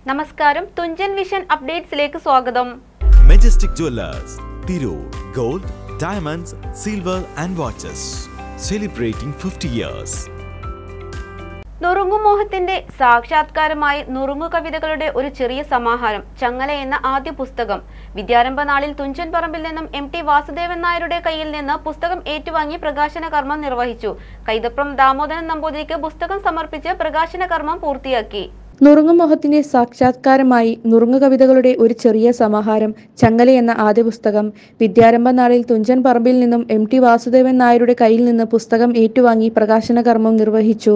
നമസ്കാരം തുഞ്ചൻ വിഷൻ അപ്ഡേറ്റ്സിലേക്ക് സ്വാഗതം majestic jewellers Tirur gold diamonds silver and watches celebrating fifty years നുറുങ്ങുമോഹത്തിന്റെ സാക്ഷാത്കാരമായി നുറുങ്ങു കവിതകളുടെ ഒരു ചെറിയ സമാഹാരം ചങ്ങല എന്ന ആദ്യ പുസ്തകം വിദ്യാരംഭ നാളിൽ തുഞ്ചൻ പറമ്പിൽ നിന്നും എം ടി വാസുദേവൻ നായരുടെ കയ്യിൽ നിന്ന് പുസ്തകം ഏറ്റുവാങ്ങി പ്രകാശന കർമ്മം നിർവഹിച്ചു കൈതപ്രം ദാമോദരൻ നമ്പൂതിരിക്ക് പുസ്തകം സമർപ്പിച്ച് പ്രകാശന കർമ്മം പൂർത്തിയാക്കി നുറുങ്ങുമൊഹത്തിന്റെ സാക്ഷാത്കാരമായി നുറുങ്ങു കവിതകളുടെ ഒരു ചെറിയ സമാഹാരം ചങ്ങല എന്ന ആദ്യ പുസ്തകം വിദ്യാരംഭ നാളിൽ തുഞ്ചൻ പറമ്പിൽ നിന്നും എം ടി വാസുദേവൻ നായരുടെ കയ്യിൽ നിന്ന് പുസ്തകം ഏറ്റുവാങ്ങി പ്രകാശന കർമ്മം നിർവഹിച്ചു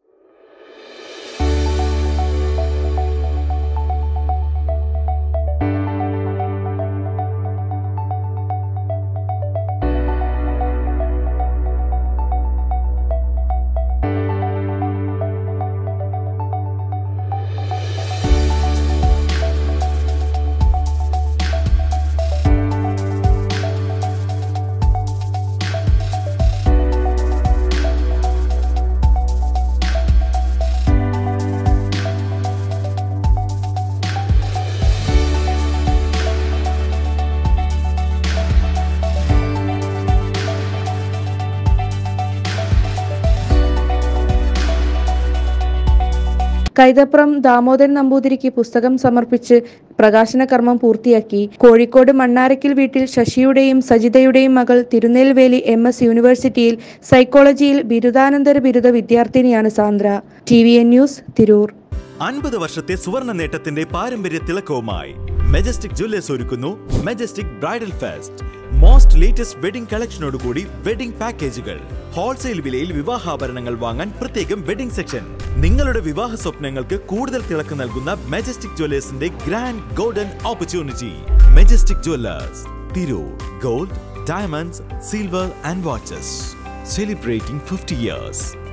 കൈതപ്രം ദാമോദരൻ നമ്പൂതിരിക്ക് പുസ്തകം സമർപ്പിച്ച് പ്രകാശന കർമ്മം പൂർത്തിയാക്കി കോഴിക്കോട് മണ്ണാരക്കിൽ വീട്ടിൽ ശശിയുടെയും സജിതയുടെയും മകൾ തിരുനെൽവേലി എം എസ് യൂണിവേഴ്സിറ്റിയിൽ സൈക്കോളജിയിൽ ബിരുദാനന്തര ബിരുദ വിദ്യാർത്ഥിനിയാണ് Sandra T V N news Tirur അൻപത് വർഷത്തെ സുവർണ നേട്ടത്തിന്റെ പാരമ്പര്യ തിളക്കവുമായി മെജസ്റ്റിക് ജുവല്ലേഴ്സ് ഒരുക്കുന്നു majestic bridal fest most latest wedding കളക്ഷനോടുകൂടി വെഡിംഗ് പാക്കേജുകൾ ഹോൾസെയിൽ വിലയിൽ വിവാഹാഭരണങ്ങൾ വാങ്ങാൻ പ്രത്യേകം വെഡിംഗ് സെക്ഷൻ നിങ്ങളുടെ വിവാഹ സ്വപ്നങ്ങൾക്ക് കൂടുതൽ തിളക്കം നൽകുന്ന മെജസ്റ്റിക് ജുവല്ലേഴ്സിന്റെ grand golden opportunity majestic jewellers Tirur gold diamonds silver and watches celebrating fifty years